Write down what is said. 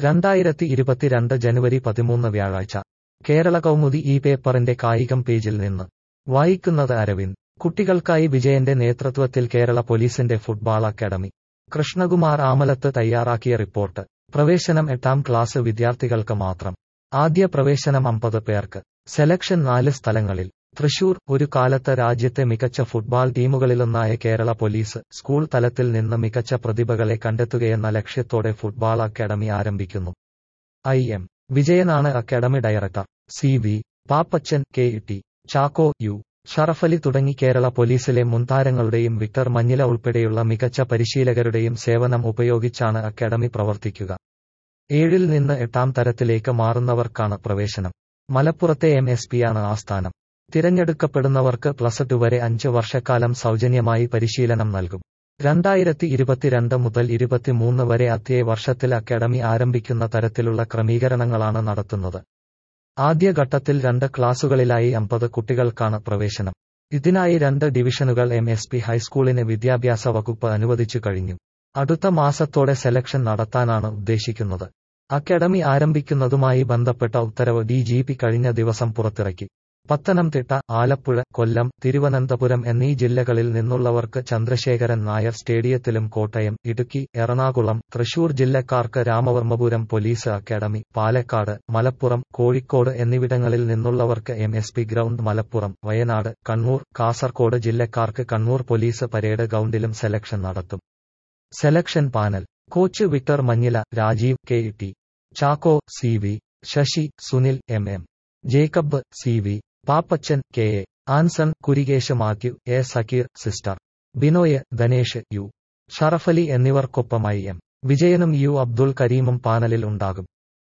രണ്ടായിരത്തി ഇരുപത്തിരണ്ട് ജനുവരി പതിമൂന്ന് വ്യാഴാഴ്ച കേരള കൗമുദി ഈ പേപ്പറിന്റെ കായികം പേജിൽ നിന്ന് വായിക്കുന്നത് അരവിന്ദ് കുട്ടികൾക്കായി വിജയന്റെ നേതൃത്വത്തിൽ കേരള പോലീസിന്റെ ഫുട്ബാൾ അക്കാദമി കൃഷ്ണകുമാർ ആമലത്ത് തയ്യാറാക്കിയ റിപ്പോർട്ട് പ്രവേശനം എട്ടാം ക്ലാസ് വിദ്യാർത്ഥികൾക്ക് മാത്രം ആദ്യ പ്രവേശനം അമ്പത് പേർക്ക് സെലക്ഷൻ നാല് സ്ഥലങ്ങളിൽ തൃശൂർ ഒരു കാലത്ത് രാജ്യത്തെ മികച്ച ഫുട്ബാൾ ടീമുകളിലൊന്നായ കേരള പോലീസ് സ്കൂൾ തലത്തിൽ നിന്ന് മികച്ച പ്രതിഭകളെ കണ്ടെത്തുകയെന്ന ലക്ഷ്യത്തോടെ ഫുട്ബാൾ അക്കാദമി ആരംഭിക്കുന്നു ഐ എം വിജയനാണ് academy director C V Pappachan K T Chacko U Sharafali തുടങ്ങി കേരള പോലീസിലെ മുൻതാരങ്ങളുടെയും വിക്ടർ മഞ്ഞില ഉൾപ്പെടെയുള്ള മികച്ച പരിശീലകരുടെയും സേവനം ഉപയോഗിച്ചാണ് അക്കാദമി പ്രവർത്തിക്കുക ഏഴിൽ നിന്ന് എട്ടാം തരത്തിലേക്ക് മാറുന്നവർക്കാണ് പ്രവേശനം മലപ്പുറത്തെ എം എസ് പിയാണ് ആസ്ഥാനം തിരഞ്ഞെടുക്കപ്പെടുന്നവർക്ക് പ്ലസ് ടു വരെ അഞ്ച് വർഷക്കാലം സൗജന്യമായി പരിശീലനം നൽകും രണ്ടായിരത്തി ഇരുപത്തിരണ്ട് മുതൽ ഇരുപത്തിമൂന്ന് വരെ അധ്യയ വർഷത്തിൽ അക്കാദമി ആരംഭിക്കുന്ന തരത്തിലുള്ള ക്രമീകരണങ്ങളാണ് നടത്തുന്നത് ആദ്യഘട്ടത്തിൽ രണ്ട് ക്ലാസുകളിലായി അമ്പത് കുട്ടികൾക്കാണ് പ്രവേശനം ഇതിനായി രണ്ട് ഡിവിഷനുകൾ എം എസ് പി ഹൈസ്കൂളിന് വിദ്യാഭ്യാസ വകുപ്പ് അനുവദിച്ചു കഴിഞ്ഞു അടുത്ത മാസത്തോടെ സെലക്ഷൻ നടത്താനാണ് ഉദ്ദേശിക്കുന്നത് അക്കാദമി ആരംഭിക്കുന്നതുമായി ബന്ധപ്പെട്ട ഉത്തരവ് ഡി ജി പി കഴിഞ്ഞ ദിവസം പുറത്തിറക്കി പത്തനംതിട്ട ആലപ്പുഴ കൊല്ലം തിരുവനന്തപുരം എന്നീ ജില്ലകളിൽ നിന്നുള്ളവർക്ക് ചന്ദ്രശേഖരൻ നായർ സ്റ്റേഡിയത്തിലും കോട്ടയം ഇടുക്കി എറണാകുളം തൃശൂർ ജില്ലക്കാർക്ക് രാമവർമ്മപുരം പോലീസ് അക്കാദമി പാലക്കാട് മലപ്പുറം കോഴിക്കോട് എന്നിവിടങ്ങളിൽ നിന്നുള്ളവർക്ക് M S P ground Malappuram Wayanad Kannur Kasaragod ജില്ലക്കാർക്ക് കണ്ണൂർ പോലീസ് പരേഡ് ഗ്രൗണ്ടിലും സെലക്ഷൻ നടത്തും selection panel coach Victor Manjila Rajeev K T Chacko C V Sasi Sunil M M Jacob C V Pappachan K A Anson Kurikesh Mathew A Sakkeer sister Binoy Dhanesh U Sharafali എന്നിവർക്കൊപ്പമായി എം വിജയനും യു അബ്ദുൾ കരീമും പാനലിൽ ഉണ്ടാകും